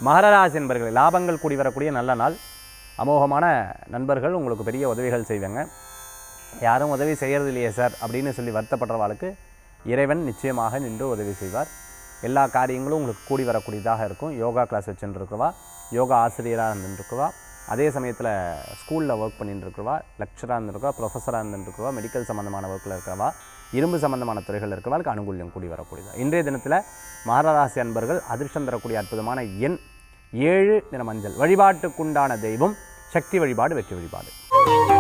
மகர ராசி என்பர்கள் லாபங்கள் கூடி வரக்கூடிய நல்ல நாள் அமோகமான நண்பர்கள் உங்களுக்கு பெரிய உதவிகள் செய்வாங்க யாரும் உதவி செய்கிறது இல்லையே சார் அப்படின்னு சொல்லி வருத்தப்படுறவாளுக்கு இறைவன் நிச்சயமாக நின்று உதவி செய்வார் எல்லா காரியங்களும் உங்களுக்கு கூடி வரக்கூடியதாக இருக்கும் யோகா கிளாஸ் வச்சுட்டு இருக்கிறவா யோகா ஆசிரியராக இருந்துருக்குவா அதே சமயத்தில் ஸ்கூலில் ஒர்க் பண்ணிட்டு இருக்கிறவா லெக்சராக இருந்திருக்கா ப்ரொஃபஸராக இருந்துருக்குவா மெடிக்கல் சம்மந்தமான ஒர்க்கில் இருக்கிறவா இரும்பு சம்மந்தமான துறைகள் இருக்கிறவாளுக்கு அனுகூல்யம் கூடி வரக்கூடியது இன்றைய தினத்தில் மகராசி அன்பர்கள் அதிர்ஷ்டம் தரக்கூடிய அற்புதமான எண் ஏழு நிற மஞ்சள் வழிபாட்டுக்குண்டான தெய்வம் சக்தி வழிபாடு வெற்றி வழிபாடு